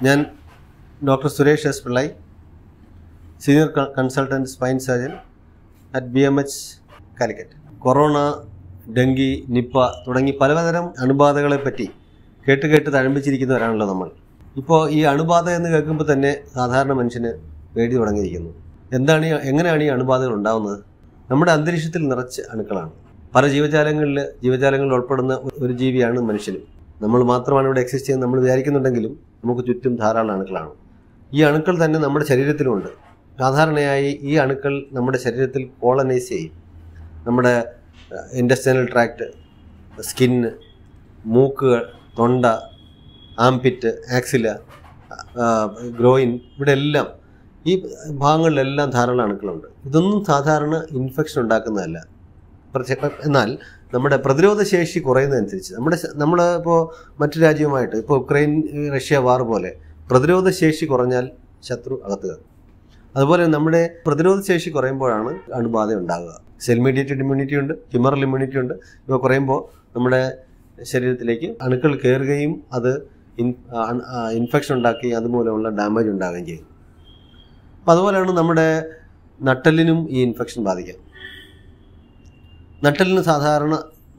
ഞാൻ doctor Suresh S Pillai senior consultant spine surgeon at B M H Calicut corona dengue Nipah തുടങ്ങി പലതരം അണുബാധകളെ പറ്റി കേട്ട് കേട്ട് തഴമ്പിച്ചിരിക്കുന്നവരാണല്ലോ നമ്മൾ ഇപ്പോൾ ഈ അണുബാധ എന്ന് കേൾക്കുമ്പോൾ തന്നെ സാധാരണ മനുഷ്യന് പേടി തുടങ്ങിയിരിക്കുന്നു എന്താണ് ഈ എങ്ങനെയാണ് ഈ അണുബാധകൾ ഉണ്ടാവുന്നത് നമ്മുടെ അന്തരീക്ഷത്തിൽ നിറച്ച് അണുക്കളാണ് പല ജീവജാലങ്ങളിൽ ജീവജാലങ്ങളിൽ ഉൾപ്പെടുന്ന ഒരു ജീവിയാണ് മനുഷ്യനും നമ്മൾ മാത്രമാണ് ഇവിടെ എക്സിസ്റ്റ് ചെയ്യുന്നത് നമ്മൾ വിചാരിക്കുന്നുണ്ടെങ്കിലും നമുക്ക് ചുറ്റും ധാരാളം അണുക്കളാണ് ഈ അണുക്കൾ തന്നെ നമ്മുടെ ശരീരത്തിലുമുണ്ട് സാധാരണയായി ഈ അണുക്കൾ നമ്മുടെ ശരീരത്തിൽ കോളനൈസ് ചെയ്യും നമ്മുടെ ഇൻഡസ്റ്റൈനൽ ട്രാക്ട് സ്കിന്ന് മൂക്കുകൾ തൊണ്ട ആംപിറ്റ് ആക്സില ഗ്രോയിൻ ഇവിടെ എല്ലാം ഈ ഭാഗങ്ങളിലെല്ലാം ധാരാളം അണുക്കളുണ്ട് ഇതൊന്നും സാധാരണ ഇൻഫെക്ഷൻ ഉണ്ടാക്കുന്നതല്ല പ്രത്യേക എന്നാൽ നമ്മുടെ പ്രതിരോധ ശേഷി കുറയുന്നതനുസരിച്ച് നമ്മുടെ നമ്മൾ ഇപ്പോൾ മറ്റു രാജ്യവുമായിട്ട് ഇപ്പോൾ ഉക്രൈൻ റഷ്യ വാർ പോലെ പ്രതിരോധ ശേഷി കുറഞ്ഞാൽ ശത്രു അകത്ത് കയറും അതുപോലെ നമ്മുടെ പ്രതിരോധ ശേഷി കുറയുമ്പോഴാണ് അണുബാധ ഉണ്ടാകുക സെൽ മീഡിയേറ്റഡ് ഇമ്മ്യൂണിറ്റി ഉണ്ട് ഹ്യൂമറൽ ഇമ്മ്യൂണിറ്റി ഉണ്ട് ഇവ കുറയുമ്പോൾ നമ്മുടെ ശരീരത്തിലേക്ക് അണുക്കൾ കയറുകയും അത് ഇൻഫെക്ഷൻ ഉണ്ടാക്കുകയും അതുമൂലമുള്ള ഡാമേജ് ഉണ്ടാകുകയും ചെയ്യും അപ്പം അതുപോലെയാണ് നമ്മുടെ നട്ടലിനും ഈ ഇൻഫെക്ഷൻ ബാധിക്കുക നട്ടലിന് സാധാരണ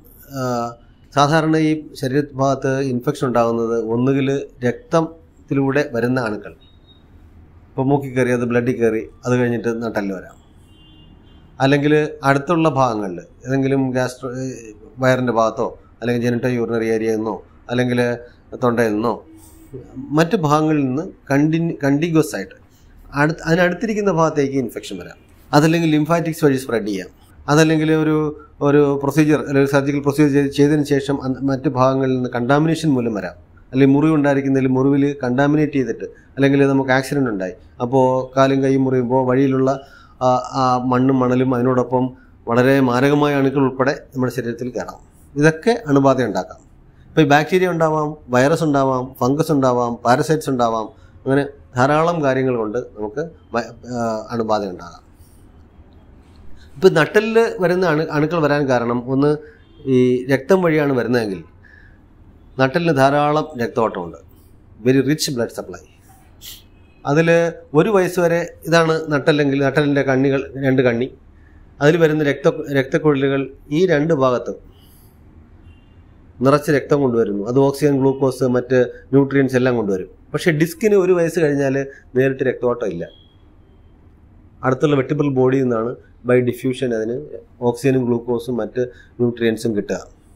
സാധാരണ ഈ ശരീരഭാഗത്ത് ഇൻഫെക്ഷൻ ഉണ്ടാകുന്നത് ഒന്നുകിൽ രക്തത്തിലൂടെ വരുന്ന അണുക്കൾ ഇപ്പോൾ മൂക്കിൽ കയറി അത് ബ്ലഡിൽ കയറി അത് കഴിഞ്ഞിട്ട് നട്ടലിൽ വരാം അല്ലെങ്കിൽ അടുത്തുള്ള ഭാഗങ്ങളിൽ ഏതെങ്കിലും ഗ്യാസ്ട്രോ വയറിൻ്റെ ഭാഗത്തോ അല്ലെങ്കിൽ ജെനിറ്റോ യൂറിനറി ഏരിയയിൽ നിന്നോ അല്ലെങ്കിൽ തൊണ്ടയിൽ നിന്നോ മറ്റ് ഭാഗങ്ങളിൽ നിന്ന് കണ്ടിന്യൂ കണ്ടിന്യൂസ് ആയിട്ട് അടുത്ത് അതിനടുത്തിരിക്കുന്ന ഭാഗത്തേക്ക് ഇൻഫെക്ഷൻ വരാം അതല്ലെങ്കിൽ ലിംഫാറ്റിക്സ് വഴി സ്പ്രെഡ് ചെയ്യാം അതല്ലെങ്കിൽ ഒരു ഒരു പ്രൊസീജിയർ അല്ലെങ്കിൽ സർജിക്കൽ പ്രൊസീജിയർ ചെയ്തതിന് ശേഷം മറ്റ് ഭാഗങ്ങളിൽ നിന്ന് കണ്ടാമിനേഷൻ മൂലം വരാം അല്ലെങ്കിൽ മുറിവ് ഉണ്ടായിരിക്കുന്നതിൽ മുറിവിൽ കണ്ടാമിനേറ്റ് ചെയ്തിട്ട് അല്ലെങ്കിൽ നമുക്ക് ആക്സിഡൻ്റ് ഉണ്ടായി അപ്പോൾ കാലും കൈയും മുറിയുമ്പോൾ വഴിയിലുള്ള ആ മണ്ണും മണലും അതിനോടൊപ്പം വളരെ മാരകമായ അണുക്കൾ ഉൾപ്പെടെ നമ്മുടെ ശരീരത്തിൽ കയറാം ഇതൊക്കെ അണുബാധ ഉണ്ടാക്കാം ഇപ്പോൾ ഈ ബാക്ടീരിയ ഉണ്ടാവാം വൈറസ് ഉണ്ടാവാം ഫംഗസ് ഉണ്ടാവാം പാരസൈറ്റ്സ് ഉണ്ടാവാം അങ്ങനെ ധാരാളം കാര്യങ്ങൾ കൊണ്ട് നമുക്ക് അണുബാധ ഉണ്ടാകാം ഇപ്പം നട്ടലിൽ വരുന്ന അണു അണുക്കൾ വരാൻ കാരണം ഒന്ന് ഈ രക്തം വഴിയാണ് വരുന്നതെങ്കിൽ നട്ടലിന് ധാരാളം രക്തഓട്ടമുണ്ട് വെരി റിച്ച് ബ്ലഡ് സപ്ലൈ അതിൽ ഒരു വയസ്സ് വരെ ഇതാണ് നട്ടല്ലെങ്കിൽ നട്ടലിൻ്റെ കണ്ണികൾ രണ്ട് കണ്ണി അതിൽ വരുന്ന രക്ത രക്തക്കുഴലുകൾ ഈ രണ്ട് ഭാഗത്തും നിറച്ച് രക്തം കൊണ്ടുവരുന്നു അത് ഓക്സിജൻ ഗ്ലൂക്കോസ് മറ്റ് ന്യൂട്രിയൻസ് എല്ലാം കൊണ്ടുവരും പക്ഷേ ഡിസ്കിന് ഒരു വയസ്സ് കഴിഞ്ഞാൽ നേരിട്ട് രക്തഓട്ടം ഇല്ല അടുത്തുള്ള വെട്ടിബിൾ ബോഡിയിൽ നിന്നാണ് ബൈ ഡിഫ്യൂഷൻ അതിന് ഓക്സിജനും ഗ്ലൂക്കോസും മറ്റ് ന്യൂട്രിയൻസും കിട്ടുക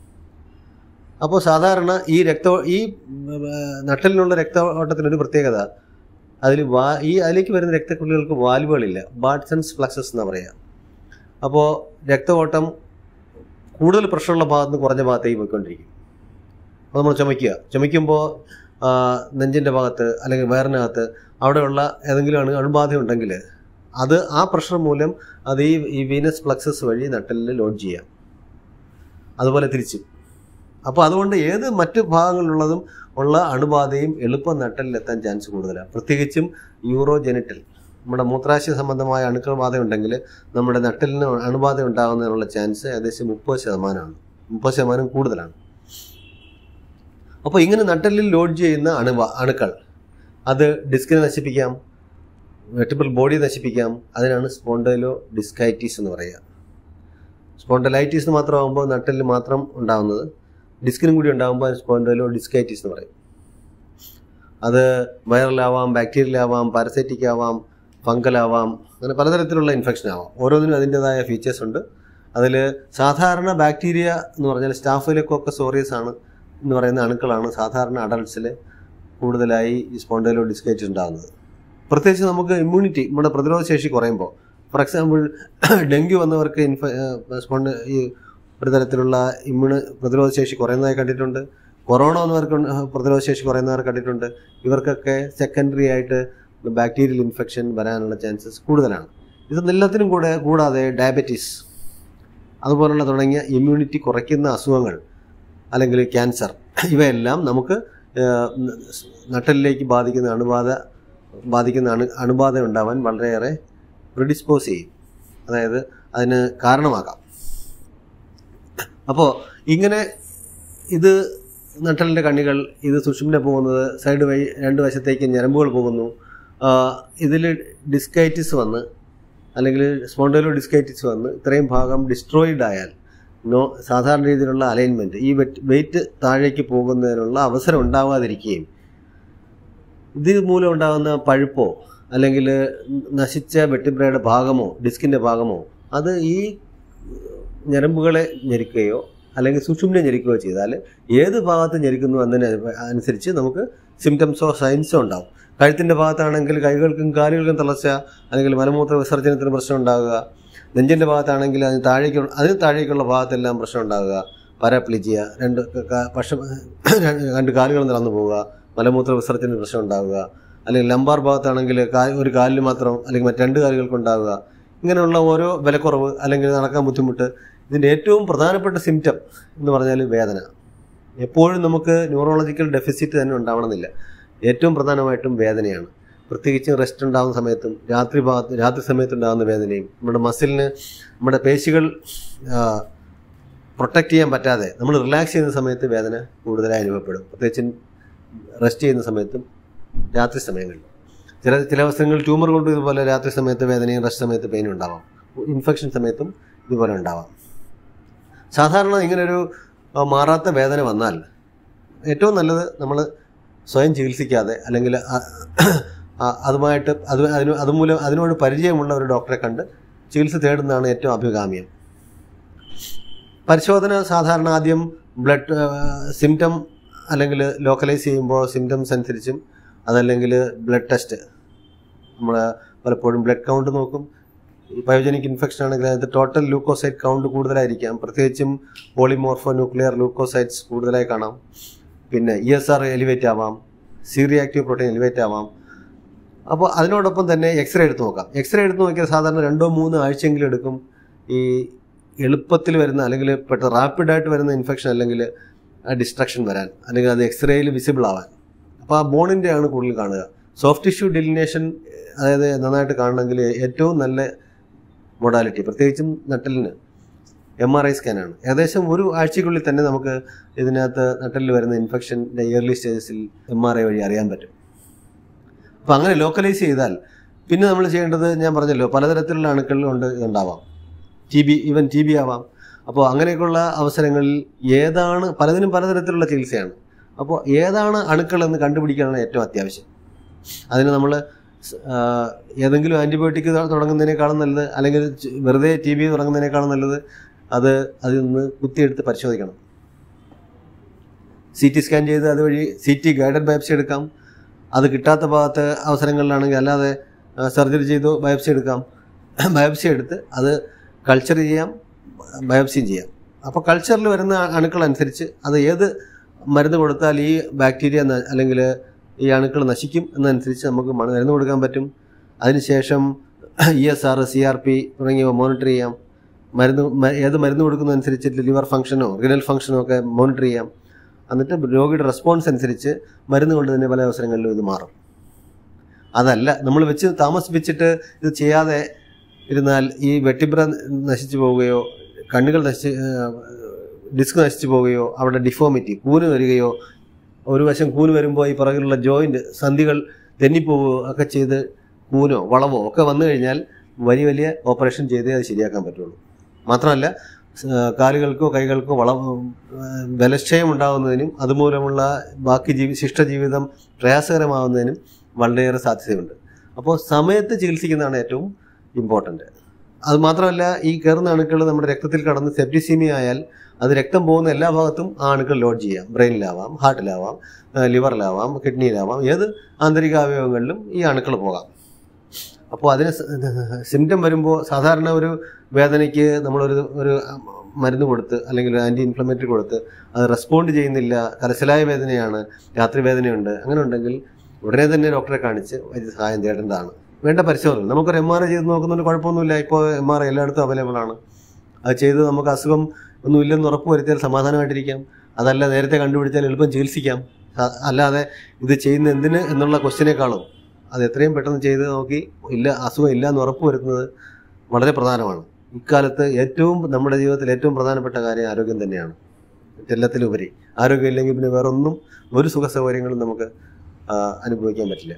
അപ്പോൾ സാധാരണ ഈ രക്ത ഈ നട്ടലിനുള്ള രക്തഓട്ടത്തിനൊരു പ്രത്യേകത അതിൽ വാ ഈ അതിലേക്ക് വരുന്ന രക്തക്കുള്ളികൾക്ക് വാൽവുകളില്ല ബാഡ്സൺസ് ഫ്ലക്സസ് എന്ന് പറയുക അപ്പോൾ രക്തഓട്ടം കൂടുതൽ പ്രഷറുള്ള ഭാഗത്ത് നിന്ന് കുറഞ്ഞ ഭാഗത്തേക്ക് പോയിക്കൊണ്ടിരിക്കും അപ്പോൾ നമ്മൾ ചുമയ്ക്കുക ചുമയ്ക്കുമ്പോൾ നെഞ്ചിൻ്റെ ഭാഗത്ത് അല്ലെങ്കിൽ വയറിനകത്ത് അവിടെയുള്ള ഏതെങ്കിലും അണു അണുബാധ ഉണ്ടെങ്കിൽ അത് ആ പ്രഷർ മൂലം അത് ഈ ഈ വീനസ് പ്ലക്സസ് വഴി നട്ടലിൽ ലോഡ് ചെയ്യാം അതുപോലെ തിരിച്ചും അപ്പോൾ അതുകൊണ്ട് ഏത് മറ്റ് ഭാഗങ്ങളിലുള്ളതും ഉള്ള അണുബാധയും എളുപ്പം നട്ടലിലെത്താൻ ചാൻസ് കൂടുതലാണ് പ്രത്യേകിച്ചും യൂറോജെനിറ്റൽ നമ്മുടെ മൂത്രാശയ സംബന്ധമായ അണുക്കൾ ബാധ ഉണ്ടെങ്കിൽ നമ്മുടെ നട്ടലിന് അണുബാധ ഉണ്ടാകുന്നതിനുള്ള ചാൻസ് ഏകദേശം മുപ്പത് ശതമാനമാണ് മുപ്പത് ശതമാനം കൂടുതലാണ് അപ്പോൾ ഇങ്ങനെ നട്ടലിൽ ലോഡ് ചെയ്യുന്ന അണുബ അണുക്കൾ അത് ഡിസ്കിനെ നശിപ്പിക്കാം വെട്ടിബിൾ ബോഡി നശിപ്പിക്കാം അതിനാണ് സ്പോണ്ടൈലോ ഡിസ്കൈറ്റീസ് എന്ന് പറയുക സ്പോണ്ടലൈറ്റീസ് മാത്രമാകുമ്പോൾ നട്ടലിൽ മാത്രം ഉണ്ടാകുന്നത് ഡിസ്കിനും കൂടി ഉണ്ടാകുമ്പോൾ സ്പോണ്ടൈലോ ഡിസ്കൈറ്റീസ് എന്ന് പറയും അത് വൈറലാവാം ബാക്ടീരിയലാവാം പാരസൈറ്റിക് ആവാം ഫംഗലാവാം അങ്ങനെ പലതരത്തിലുള്ള ഇൻഫെക്ഷൻ ആവാം ഓരോന്നിനും അതിൻ്റെതായ ഫീച്ചേഴ്സ് ഉണ്ട് അതിൽ സാധാരണ ബാക്ടീരിയ എന്ന് പറഞ്ഞാൽ സ്റ്റാഫിലോക്കോക്കസ് ഓറിയസ് ആണ് എന്ന് പറയുന്ന അണുക്കളാണ് സാധാരണ അഡൾട്ട്സിൽ കൂടുതലായി ഈ സ്പോണ്ടൈലോ ഡിസ്കൈറ്റീസ് ഉണ്ടാകുന്നത് പ്രത്യേകിച്ച് നമുക്ക് ഇമ്മ്യൂണിറ്റി നമ്മുടെ പ്രതിരോധ ശേഷി കുറയുമ്പോൾ ഫോർ എക്സാമ്പിൾ ഡെങ്കു വന്നവർക്ക് ഇൻഫ സ്പോണ്ട ഈ ഒരു തരത്തിലുള്ള ഇമ്മ്യൂണ് പ്രതിരോധ ശേഷി കുറയുന്നതായി കണ്ടിട്ടുണ്ട് കൊറോണ വന്നവർക്ക് പ്രതിരോധ ശേഷി കുറയുന്നവർ കണ്ടിട്ടുണ്ട് ഇവർക്കൊക്കെ സെക്കൻഡറി ആയിട്ട് ബാക്ടീരിയൽ ഇൻഫെക്ഷൻ വരാനുള്ള ചാൻസസ് കൂടുതലാണ് ഇതെല്ലാത്തിനും കൂടെ കൂടാതെ ഡയബറ്റീസ് അതുപോലുള്ള തുടങ്ങിയ ഇമ്മ്യൂണിറ്റി കുറയ്ക്കുന്ന അസുഖങ്ങൾ അല്ലെങ്കിൽ ക്യാൻസർ ഇവയെല്ലാം നമുക്ക് നട്ടലിലേക്ക് ബാധിക്കുന്ന അണുബാധ ബാധിക്കുന്ന അണു അണുബാധ ഉണ്ടാവാൻ വളരെയേറെ പ്രിഡിസ്പോസ് ചെയ്യും അതായത് അതിന് കാരണമാകാം അപ്പോൾ ഇങ്ങനെ ഇത് നട്ടലിൻ്റെ കണ്ണികൾ ഇത് സുഷുമ്ന പോകുന്നത് സൈഡ് വഴി രണ്ട് വശത്തേക്ക് ഞരമ്പുകൾ പോകുന്നു ഇതിൽ ഡിസ്കൈറ്റിസ് വന്ന് അല്ലെങ്കിൽ സ്പോണ്ടോലോ ഡിസ്കൈറ്റിസ് വന്ന് ഇത്രയും ഭാഗം ഡിസ്ട്രോയിഡ് ആയാൽ നോ സാധാരണ രീതിയിലുള്ള അലൈൻമെൻറ്റ് ഈ വെയിറ്റ് താഴേക്ക് പോകുന്നതിനുള്ള അവസരം ഉണ്ടാവാതിരിക്കുകയും ഇത് മൂലം ഉണ്ടാകുന്ന പഴുപ്പോ അല്ലെങ്കിൽ നശിച്ച വെട്ടിബ്രയുടെ ഭാഗമോ ഡിസ്കിൻ്റെ ഭാഗമോ അത് ഈ ഞരമ്പുകളെ ഞെരിക്കുകയോ അല്ലെങ്കിൽ സുഷുമ്നെ ഞെരിക്കുകയോ ചെയ്താൽ ഏത് ഭാഗത്ത് ഞെരിക്കുന്നു എന്നതിന് അനുസരിച്ച് നമുക്ക് സിംറ്റംസോ സൈൻസോ ഉണ്ടാവും കഴുത്തിൻ്റെ ഭാഗത്താണെങ്കിൽ കൈകൾക്കും കാലുകൾക്കും തളർച്ച അല്ലെങ്കിൽ മലമൂത്ര വിസർജനത്തിന് പ്രശ്നം ഉണ്ടാകുക നെഞ്ചിൻ്റെ ഭാഗത്താണെങ്കിൽ അതിന് താഴേക്ക് അതിന് താഴേക്കുള്ള ഭാഗത്തെല്ലാം പ്രശ്നം ഉണ്ടാകുക പാരാപ്ലിജിയ രണ്ട് ക- പക്ഷം രണ്ട് കാലുകൾ നിറന്നു പോവുക മലമൂത്ര വിസർജനത്തിന് പ്രശ്നം ഉണ്ടാകുക അല്ലെങ്കിൽ ലംബാർ ഭാഗത്താണെങ്കിൽ കാ- ഒരു കാലിന് മാത്രം അല്ലെങ്കിൽ മറ്റ് രണ്ട് കാലുകൾക്ക് ഉണ്ടാകുക ഇങ്ങനെയുള്ള ഓരോ വിലക്കുറവ് അല്ലെങ്കിൽ നടക്കാൻ ബുദ്ധിമുട്ട് ഇതിൻ്റെ ഏറ്റവും പ്രധാനപ്പെട്ട സിംറ്റം എന്ന് പറഞ്ഞാൽ വേദന എപ്പോഴും നമുക്ക് ന്യൂറോളജിക്കൽ ഡെഫിസിറ്റ് തന്നെ ഉണ്ടാവണമെന്നില്ല ഏറ്റവും പ്രധാനമായിട്ടും വേദനയാണ് പ്രത്യേകിച്ച് റെസ്റ്റ് ഉണ്ടാകുന്ന സമയത്തും രാത്രി ഭാഗത്ത് രാത്രി സമയത്ത് ഉണ്ടാകുന്ന വേദനയും നമ്മുടെ മസിലിന് നമ്മുടെ പേശികൾ പ്രൊട്ടക്റ്റ് ചെയ്യാൻ പറ്റാതെ നമ്മൾ റിലാക്സ് ചെയ്യുന്ന സമയത്ത് വേദന കൂടുതലായി അനുഭവപ്പെടും പ്രത്യേകിച്ച് റെസ്റ്റ് ചെയ്യുന്ന സമയത്തും രാത്രി സമയങ്ങളിൽ ചില ചില അവസരങ്ങളിൽ ട്യൂമർ കൊണ്ട് ഇതുപോലെ രാത്രി സമയത്ത് വേദനയും റെസ്റ്റ് സമയത്ത് പെയിനും ഉണ്ടാവാം ഇൻഫെക്ഷൻ സമയത്തും ഇതുപോലെ ഉണ്ടാവാം സാധാരണ ഇങ്ങനൊരു ആ, മാറാത്ത വേദന വന്നാൽ ഏറ്റവും നല്ലത് നമ്മൾ സ്വയം ചികിത്സിക്കാതെ അല്ലെങ്കിൽ ആ- ആ, അതുമായിട്ട് അത് അതിന് അതുമൂലം അതിനോട് പരിചയമുള്ള ഒരു ഡോക്ടറെ കണ്ട് ചികിത്സ തേടുന്നതാണ് ഏറ്റവും അഭികാമ്യം പരിശോധന സാധാരണ ആദ്യം ബ്ലഡ് സിംറ്റം അല്ലെങ്കിൽ ലോക്കലൈസ് ചെയ്യുമ്പോൾ സിംറ്റംസ് അനുസരിച്ചും അതല്ലെങ്കിൽ ബ്ലഡ് ടെസ്റ്റ് നമ്മൾ പലപ്പോഴും ബ്ലഡ് കൗണ്ട് നോക്കും ഈ ബയോജനിക് ഇൻഫെക്ഷൻ ആണെങ്കിൽ അതിനകത്ത് ടോട്ടൽ ലൂക്കോസൈറ്റ് കൗണ്ട് കൂടുതലായിരിക്കാം പ്രത്യേകിച്ചും പോളിമോർഫോ ന്യൂക്ലിയർ ലൂക്കോസൈറ്റ്സ് കൂടുതലായി കാണാം പിന്നെ ഇ എസ് ആർ എലിവേറ്റ് ആവാം സി റിയാക്റ്റീവ് പ്രോട്ടീൻ എലിവേറ്റ് ആവാം അപ്പോൾ അതിനോടൊപ്പം തന്നെ എക്സ്റേ എടുത്ത് നോക്കാം എക്സ്റേ എടുത്ത് നോക്കിയാൽ സാധാരണ രണ്ടോ മൂന്നോ ആഴ്ചയെങ്കിലും എടുക്കും ഈ എളുപ്പത്തിൽ വരുന്ന അല്ലെങ്കിൽ പെട്ടെന്ന് റാപ്പിഡായിട്ട് വരുന്ന ഇൻഫെക്ഷൻ അല്ലെങ്കിൽ ഡിസ്ട്രക്ഷൻ വരാൻ അല്ലെങ്കിൽ അത് എക്സ്റേയിൽ വിസിബിൾ ആവാൻ അപ്പോൾ ആ ബോണിൻ്റെ ആണ് കൂടുതൽ കാണുക സോഫ്റ്റ് ടിഷ്യൂ ഡിലിനേഷൻ അതായത് നന്നായിട്ട് കാണണമെങ്കിൽ ഏറ്റവും നല്ല മൊഡാലിറ്റി പ്രത്യേകിച്ചും നട്ടലിന് എം ആർ ഐ സ്കാനാണ് ഏകദേശം ഒരു ആഴ്ചയ്ക്കുള്ളിൽ തന്നെ നമുക്ക് ഇതിനകത്ത് നട്ടലിൽ വരുന്ന ഇൻഫെക്ഷൻ്റെ ഇയർലി സ്റ്റേജസിൽ എം ആർ ഐ വഴി അറിയാൻ പറ്റും അപ്പോൾ അങ്ങനെ ലോക്കലൈസ് ചെയ്താൽ പിന്നെ നമ്മൾ ചെയ്യേണ്ടത് ഞാൻ പറഞ്ഞല്ലോ പലതരത്തിലുള്ള അണുക്കൾ കൊണ്ട് ഇതുണ്ടാവാം T B even T B ആവാം അപ്പോൾ അങ്ങനെയൊക്കെയുള്ള അവസരങ്ങളിൽ ഏതാണ് പലതിനും പലതരത്തിലുള്ള ചികിത്സയാണ് അപ്പോൾ ഏതാണ് അണുക്കളെന്ന് കണ്ടുപിടിക്കാനാണ് ഏറ്റവും അത്യാവശ്യം അതിന് നമ്മൾ ഏതെങ്കിലും ആൻറ്റിബയോട്ടിക് തുടങ്ങുന്നതിനേക്കാളും നല്ലത് അല്ലെങ്കിൽ ച് വെറുതെ ടി ബി തുടങ്ങുന്നതിനേക്കാളും നല്ലത് അത് അതിൽ നിന്ന് കുത്തിയെടുത്ത് പരിശോധിക്കണം സി ടി സ്കാൻ ചെയ്ത് അതുവഴി സി ടി ഗൈഡഡ് ബയോപ്സി എടുക്കാം അത് കിട്ടാത്ത ഭാഗത്ത് അവസരങ്ങളിലാണെങ്കിൽ അല്ലാതെ സർജറി ചെയ്തോ ബയോപ്സി എടുക്കാം ബയോപ്സി എടുത്ത് അത് കൾച്ചർ ചെയ്യാം ബയോപ്സിയും ചെയ്യാം അപ്പോൾ കൾച്ചറിൽ വരുന്ന അണുക്കൾ അനുസരിച്ച് അത് ഏത് മരുന്ന് കൊടുത്താൽ ഈ ബാക്ടീരിയ ന- അല്ലെങ്കിൽ ഈ അണുക്കൾ നശിക്കും എന്നനുസരിച്ച് നമുക്ക് മ- മരുന്ന് കൊടുക്കാൻ പറ്റും അതിനുശേഷം E S R C R P തുടങ്ങിയവ മോണിറ്റർ ചെയ്യാം മരുന്ന് മ- ഏത് മരുന്ന് കൊടുക്കുന്നതനുസരിച്ച് ലിവർ ഫംഗ്ഷനോ റിനൽ ഫംഗ്ഷനോ ഒക്കെ മോണിറ്റർ ചെയ്യാം എന്നിട്ട് രോഗിയുടെ റെസ്പോൺസ് അനുസരിച്ച് മരുന്ന് കൊണ്ട് തന്നെ പല അവസരങ്ങളിലും ഇത് മാറും അതല്ല നമ്മൾ വെച്ച് താമസിപ്പിച്ചിട്ട് ഇത് ചെയ്യാതെ ഇരുന്നാൽ ഈ വെട്ടിബ്ര നശിച്ചു പോവുകയോ കണ്ണുകൾ നശിച്ച് ഡിസ്ക് നശിച്ചു പോവുകയോ അവിടെ ഡിഫോമിറ്റി കൂന് വരികയോ ഒരു വശം കൂന് വരുമ്പോൾ ഈ പുറകിലുള്ള ജോയിൻറ്റ് സന്ധികൾ തെന്നിപ്പോവുകയോ ഒക്കെ ചെയ്ത് കൂനോ വളവോ ഒക്കെ വന്നു കഴിഞ്ഞാൽ വലിയ വലിയ ഓപ്പറേഷൻ ചെയ്തേ അത് ശരിയാക്കാൻ പറ്റുള്ളൂ മാത്രമല്ല സ്- കാലുകൾക്കോ കൈകൾക്കോ വള ബലക്ഷയം ഉണ്ടാകുന്നതിനും അതുമൂലമുള്ള ബാക്കി ജീവി ശിഷ്ടജീവിതം പ്രയാസകരമാകുന്നതിനും വളരെയേറെ സാധ്യതയുണ്ട് അപ്പോൾ സമയത്ത് ചികിത്സിക്കുന്നതാണ് ഏറ്റവും ഇമ്പോർട്ടൻ്റ് അത് മാത്രമല്ല ഈ കയറുന്ന അണുക്കൾ നമ്മുടെ രക്തത്തിൽ കടന്ന് സെപ്റ്റിസീമിയ ആയാൽ അത് രക്തം പോകുന്ന എല്ലാ ഭാഗത്തും ആ അണുക്കൾ ലോഡ് ചെയ്യാം ബ്രെയിനിലാവാം ഹാർട്ടിലാവാം ആ, ലിവറിലാവാം കിഡ്നിയിലാവാം ഏത് ആന്തരിക അവയവങ്ങളിലും ഈ അണുക്കൾ പോകാം അപ്പോൾ അതിന് സിംറ്റം വരുമ്പോൾ സാധാരണ ഒരു വേദനയ്ക്ക് നമ്മളൊരു ഒരു മരുന്ന് കൊടുത്ത് അല്ലെങ്കിൽ ഒരു ആൻറ്റി ഇൻഫ്ലമേറ്ററി കൊടുത്ത് അത് റെസ്പോണ്ട് ചെയ്യുന്നില്ല കലശലായ വേദനയാണ് രാത്രി വേദനയുണ്ട് അങ്ങനെ ഉണ്ടെങ്കിൽ ഉടനെ തന്നെ ഡോക്ടറെ കാണിച്ച് വൈദ്യ സഹായം തേടേണ്ടതാണ് വേണ്ട പരിശോധന നമുക്കൊരു എം ആർ ഐ ചെയ്ത് നോക്കുന്നതിന് കുഴപ്പമൊന്നുമില്ല ഇപ്പോൾ എം ആർ ഐ എല്ലായിടത്തും അവൈലബിൾ ആണ് അത് ചെയ്ത് നമുക്ക് അസുഖം ഒന്നും ഇല്ലെന്ന് ഉറപ്പ് വരുത്തിയാൽ സമാധാനമായിട്ടിരിക്കാം അതല്ല നേരത്തെ കണ്ടുപിടിച്ചാൽ എളുപ്പം ചികിത്സിക്കാം അ- അല്ലാതെ ഇത് ചെയ്യുന്ന എന്തിന് എന്നുള്ള ക്വസ്റ്റ്യനേക്കാളും അത് എത്രയും പെട്ടെന്ന് ചെയ്ത് നോക്കി ഇല്ല അസുഖം ഇല്ല എന്ന് ഉറപ്പ് വരുത്തുന്നത് വളരെ പ്രധാനമാണ് ഇക്കാലത്ത് ഏറ്റവും നമ്മുടെ ജീവിതത്തിൽ ഏറ്റവും പ്രധാനപ്പെട്ട കാര്യം ആരോഗ്യം തന്നെയാണ് മറ്റെല്ലാത്തിലുപരി ആരോഗ്യമില്ലെങ്കിൽ പിന്നെ വേറെ ഒന്നും ഒരു സുഖ സൗകര്യങ്ങളും നമുക്ക് ആ, അനുഭവിക്കാൻ പറ്റില്ല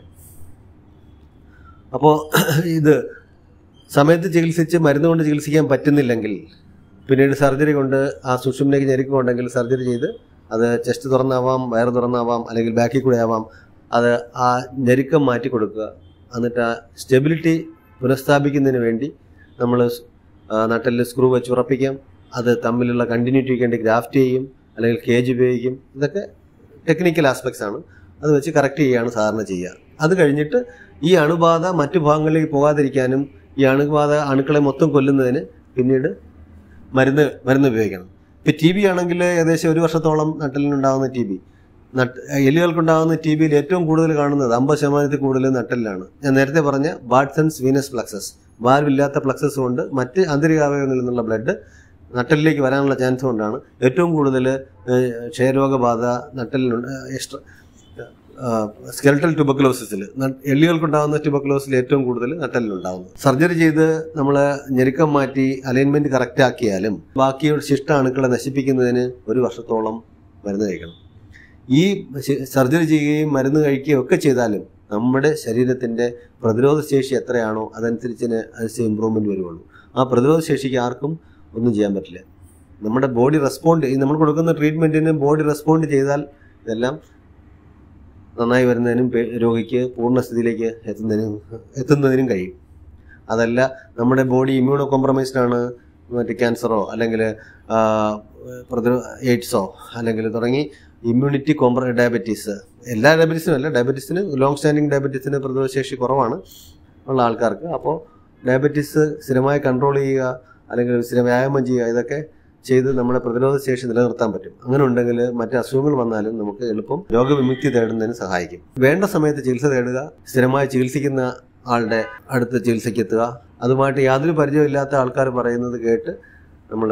അപ്പോൾ ഇത് സമയത്ത് ചികിത്സിച്ച് മരുന്ന് കൊണ്ട് ചികിത്സിക്കാൻ പറ്റുന്നില്ലെങ്കിൽ പിന്നീട് സർജറി കൊണ്ട് ആ സുഷുമ്നയ്ക്ക് ഞെരുക്കമുണ്ടെങ്കിൽ സർജറി ചെയ്ത് അത് ചെസ്റ്റ് തുറന്നാവാം വയറ് തുറന്നാവാം അല്ലെങ്കിൽ ബാക്കിൽ കൂടെ ആവാം അത് ആ ഞെരുക്കം മാറ്റി കൊടുക്കുക എന്നിട്ട് ആ സ്റ്റെബിലിറ്റി പുനഃസ്ഥാപിക്കുന്നതിന് വേണ്ടി നമ്മൾ നട്ടലിൽ സ്ക്രൂ വെച്ച് ഉറപ്പിക്കാം അത് തമ്മിലുള്ള കണ്ടിന്യൂറ്റിക്ക് വേണ്ടി ഗ്രാഫ്റ്റ് ചെയ്യും അല്ലെങ്കിൽ കേജ് ഉപയോഗിക്കും ഇതൊക്കെ ടെക്നിക്കൽ ആസ്പെക്ട്സ് ആണ് അത് വെച്ച് കറക്റ്റ് ചെയ്യുകയാണ് സാധാരണ ചെയ്യുക അത് കഴിഞ്ഞിട്ട് ഈ അണുബാധ മറ്റു ഭാഗങ്ങളിലേക്ക് പോകാതിരിക്കാനും ഈ അണുബാധ അണുക്കളെ മൊത്തം കൊല്ലുന്നതിന് പിന്നീട് മരുന്ന് മരുന്ന് ഉപയോഗിക്കണം ഇപ്പം ടി ബി ആണെങ്കിൽ ഏകദേശം ഒരു വർഷത്തോളം നട്ടലിനുണ്ടാകുന്ന ടി ബി നട്ട് എല്ലുകൾക്കുണ്ടാകുന്ന ടി ബിയിൽ ഏറ്റവും കൂടുതൽ കാണുന്നത് അമ്പത് ശതമാനത്തിൽ കൂടുതൽ നട്ടലിലാണ് ഞാൻ നേരത്തെ പറഞ്ഞ ബാഡ്സൺസ് വീനസ് പ്ലക്സസ് വാൽവില്ലാത്ത പ്ലക്സസ് കൊണ്ട് മറ്റ് ആന്തരിക അവയവങ്ങളിൽ നിന്നുള്ള ബ്ലഡ് നട്ടലിലേക്ക് വരാനുള്ള ചാൻസ് കൊണ്ടാണ് ഏറ്റവും കൂടുതൽ ക്ഷയരോഗബാധ നട്ടലിനുണ്ട് എക്സ്ട്രാ സ്കെൽട്ടൽ ട്യൂബക്ലോസിസിൽ എല്ലുകൾക്കുണ്ടാകുന്ന ട്യൂബക്ലോസിൽ ഏറ്റവും കൂടുതൽ നട്ടലിലുണ്ടാകുന്നത് സർജറി ചെയ്ത് നമ്മൾ ഞെരുക്കം മാറ്റി അലൈൻമെന്റ് കറക്റ്റ് ആക്കിയാലും ബാക്കി ശിഷ്ട അണുക്കളെ നശിപ്പിക്കുന്നതിന് ഒരു വർഷത്തോളം മരുന്ന് കഴിക്കണം ഈ ശ- സർജറി ചെയ്യുകയും മരുന്ന് കഴിക്കുകയും ഒക്കെ ചെയ്താലും നമ്മുടെ ശരീരത്തിന്റെ പ്രതിരോധ ശേഷി എത്രയാണോ അതനുസരിച്ച് അനുസരിച്ച് ഇമ്പ്രൂവ്മെന്റ് വരുവുള്ളൂ ആ പ്രതിരോധ ശേഷിക്ക് ആർക്കും ഒന്നും ചെയ്യാൻ പറ്റില്ല നമ്മുടെ ബോഡി റെസ്പോണ്ട് നമ്മൾ കൊടുക്കുന്ന ട്രീറ്റ്മെന്റിന് ബോഡി റെസ്പോണ്ട് ചെയ്താൽ ഇതെല്ലാം നന്നായി വരുന്നതിനും പേ- രോഗിക്ക് പൂർണ്ണസ്ഥിതിയിലേക്ക് എത്തുന്നതിനും എത്തുന്നതിനും കഴിയും അതല്ല നമ്മുടെ ബോഡി ഇമ്മ്യൂണോ കോംപ്രമൈസ്ഡ് ആണ് മറ്റ് ക്യാൻസറോ അല്ലെങ്കിൽ പ്രതിരോ എയ്ഡ്സോ അല്ലെങ്കിൽ തുടങ്ങി ഇമ്മ്യൂണിറ്റി കോംപ്ര ഡയബറ്റീസ് എല്ലാ ഡയബറ്റീസിനും അല്ല ഡയബറ്റീസിന് ലോങ് സ്റ്റാൻഡിങ് ഡയബറ്റീസിന് പ്രതിരോധശേഷി കുറവാണ് ഉള്ള ആൾക്കാർക്ക് അപ്പോൾ ഡയബറ്റീസ് സ്ഥിരമായി കൺട്രോൾ ചെയ്യുക അല്ലെങ്കിൽ സ്ഥിരം വ്യായാമം ചെയ്യുക ഇതൊക്കെ ചെയ്ത് നമ്മുടെ പ്രതിരോധ ശേഷി നിലനിർത്താൻ പറ്റും അങ്ങനെ ഉണ്ടെങ്കിൽ മറ്റ് അസുഖങ്ങൾ വന്നാലും നമുക്ക് എളുപ്പം രോഗവിമുക്തി തേടുന്നതിന് സഹായിക്കും വേണ്ട സമയത്ത് ചികിത്സ തേടുക സ്ഥിരമായി ചികിത്സിക്കുന്ന ആളുടെ അടുത്ത് ചികിത്സയ്ക്ക് എത്തുക അതുമായിട്ട് യാതൊരു പരിചയമില്ലാത്ത ആൾക്കാർ പറയുന്നത് കേട്ട് നമ്മൾ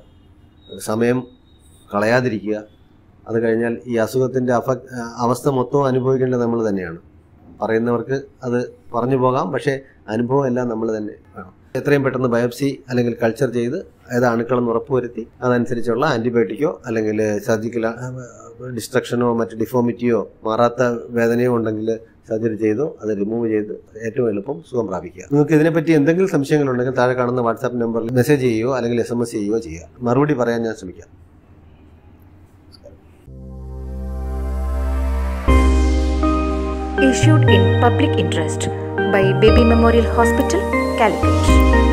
സമയം കളയാതിരിക്കുക അത് കഴിഞ്ഞാൽ ഈ അസുഖത്തിൻ്റെ അഫ അവസ്ഥ മൊത്തം അനുഭവിക്കേണ്ടത് നമ്മൾ തന്നെയാണ് പറയുന്നവർക്ക് അത് പറഞ്ഞു പോകാം പക്ഷേ അനുഭവം എല്ലാം നമ്മൾ തന്നെ വേണം എത്രയും പെട്ടെന്ന് ബയോപ്സി അല്ലെങ്കിൽ കൾച്ചർ ചെയ്ത് ഏത് അണുക്കളെന്ന് ഉറപ്പുവരുത്തി അതനുസരിച്ചുള്ള ആൻറ്റിബയോട്ടിക്കോ അല്ലെങ്കിൽ സർജിക്കൽ ഡിസ്ട്രക്ഷനോ മറ്റ് ഡിഫോമിറ്റിയോ മാറാത്ത വേദനയോ ഉണ്ടെങ്കിൽ സർജറി ചെയ്തോ അത് റിമൂവ് ചെയ്ത് ഏറ്റവും എളുപ്പം സുഖം പ്രാപിക്കുക നിങ്ങൾക്ക് ഇതിനെപ്പറ്റി എന്തെങ്കിലും സംശയങ്ങളുണ്ടെങ്കിൽ താഴെ കാണുന്ന വാട്സാപ്പ് നമ്പറിൽ മെസ്സേജ് ചെയ്യുകയോ അല്ലെങ്കിൽ എസ് എം എസ് ചെയ്യുകയോ ചെയ്യുക മറുപടി പറയാൻ ഞാൻ ശ്രമിക്കാം issued in public interest by Baby Memorial Hospital, Calicut.